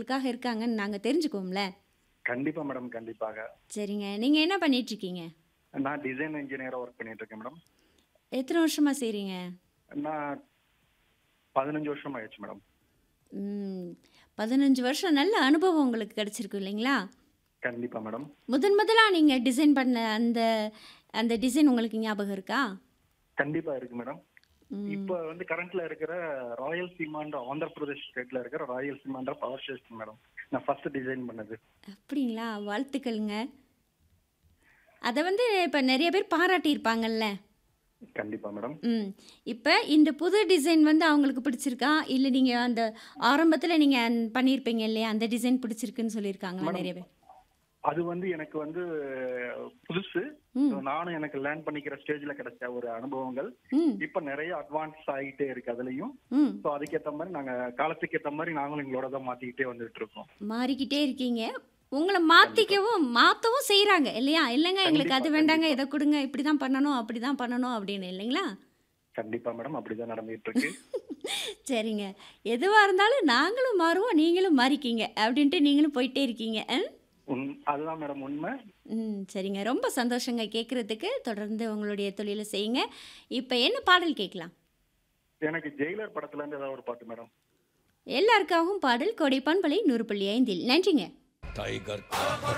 உங்களுக்காக இருக்காங்கன்னு நாங்க தெரிஞ்சுக்குவோம்ல? கண்டிப்பா மேடம், கண்டிப்பாக. சரிங்க. நீங்க என்ன பண்ணிட்டுருக்கீங்க? நான் டிசைன் இன்ஜினியரா ஒர்க் பண்ணிட்டு இருக்கேன் மேடம். எத்தன வருஷமா செய்றீங்க? நான் 15 வருஷம் ஆயிடுச்சு மேடம். ம். 15 வருஷம் நல்ல அனுபவம் உங்களுக்கு கிடைச்சிருக்கு இல்லைங்களா? கண்டிப்பா மேடம். முதன் முதலா நீங்க டிசைன் பண்ண அந்த அந்த டிசைன் உங்களுக்கு ஞாபகம் இருக்கா? கண்டிப்பா இருக்கு மேடம். ம். இப்ப வந்து கரண்ட்ல இருக்கிற ராயல் சீமான்ற ஆந்திர பிரதேஷ் ஸ்டேட்ல இருக்கிற ராயல் சீமான்ற பவர் ஸ்டேஷன் மேடம். நான் ஃபர்ஸ்ட் டிசைன் பண்ணது. அப்படிங்களா? வாழ்த்துக்கள்ங்க. அத வந்து இப்ப நெறைய பேர் பாராட்டியிருப்பாங்கல்ல? கண்டிப்பா மேடம். ம். இப்ப இந்த புது டிசைன் வந்து அவங்களுக்கு பிடிச்சிருக்கா? இல்ல நீங்க அந்த ஆரம்பத்துல நீங்க அந் பண்ணியிருப்பீங்க இல்லையா? அந்த டிசைன் பிடிச்சிருக்குன்னு சொல்லியிருக்காங்களா மேடம், நெறைய பேர்? அது வந்து எனக்கு வந்து புதுசு. ம். நானும் எனக்கு லேர்ன் பண்ணிக்கிற ஸ்டேஜ்ல கிடைச்ச ஒரு அனுபவங்கள். ம். இப்ப நிறைய அட்வான்ஸ் ஆகிட்டே இருக்கு அதுலயும். ம். சோ அதுக்கேத்த மாதிரி நாங்க காலத்துக்கு ஏத்த மாதிரி நாங்களும் எங்களோட தான் மாத்திக்கிட்டே வந்துட்டு இருக்கோம். மாறிக்கிட்டே இருக்கீங்க. உங்கள மாத்திக்கவும் மாத்தவும் செய்றாங்க இல்லையா? இல்லங்க எங்களுக்கு அது கண்டிப்பா, வேண்டாங்க, கண்டிப்பா. இத குடுங்க, இப்படிதான் பண்ணணும், அப்படிதான் பண்ணணும் அப்படின்னு இல்லைங்களா? கண்டிப்பா மேடம். அப்படிதான் நடந்துட்டு இருக்கு. சரிங்க. எதுவா இருந்தாலும் நாங்களும் மாறுவோம், நீங்களும் மாறிக்கீங்க அப்படின்ட்டு நீங்களும் போயிட்டே இருக்கீங்க. அ? உண் அதுதான் மேடம் உண்மை. ம். சரிங்க. ரொம்ப சந்தோஷங்க கேட்கறதுக்கு. தொடர்ந்து உங்களுடைய தொழில செய்யுங்க. இப்ப என்ன பாடல் கேட்கலாம்? எனக்கு ஜெயிலர் படத்துல இருந்து ஏதாவது ஒரு பாட்டு மேடம். எல்லாருக்காகவும் பாடல் கோடை பண்பலை 100.5 நன்றிங்க. टाइगर